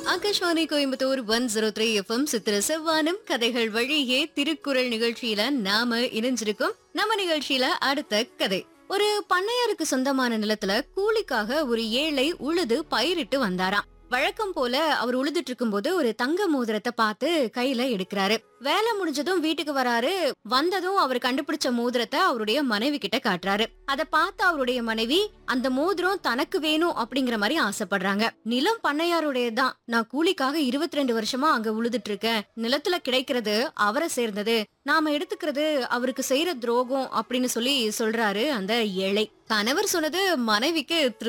Akashvani Coimbatore one zero three FM சித்திர செவ்வானம் கதைகள் வழியே திருக்குறள் நிகழ்ச்சியில நாம இணைஞ்சிருக்கோம் நம்ம நிகழ்ச்சியில அடுத்த கதை ஒரு பண்ணையாருக்கு சொந்தமான நிலத்துல கூலிக்காக ஒரு ஏழை உழுது பயிரிட்டு வந்தாராம் வழக்கம் போல அவர் உழுதுட்டு இருக்கும்போது ஒரு தங்க மோதிரத்தை பார்த்து கையில எடுக்கிறாரு வேலை முடிஞ்சதும் வீட்டுக்கு வராரு வந்ததும் அவர் கண்டுபிடிச்ச மோதிரத்தை அவருடைய மனைவி கிட்ட காட்டுறாரு அத பார்த்து அவருடைய மனைவி அந்த மோதிரம் தனக்கு வேணும் அப்படிங்கிற மாதிரி ஆசைப்படுறாங்க நிலம் பண்ணையாருடையதுதான் நான் கூலிக்காக இருபத்தி ரெண்டு வருஷமா அங்க உழுதுட்டு இருக்கேன் நிலத்துல கிடைக்கிறது அவரை சேர்ந்தது நாம எடுத்துக்கிறது அவருக்கு செய்யற துரோகம் அப்படின்னு சொல்லி சொல்றாரு அந்த ஏழை கணவர் சொன்னது மனைவிக்கு திருப்தி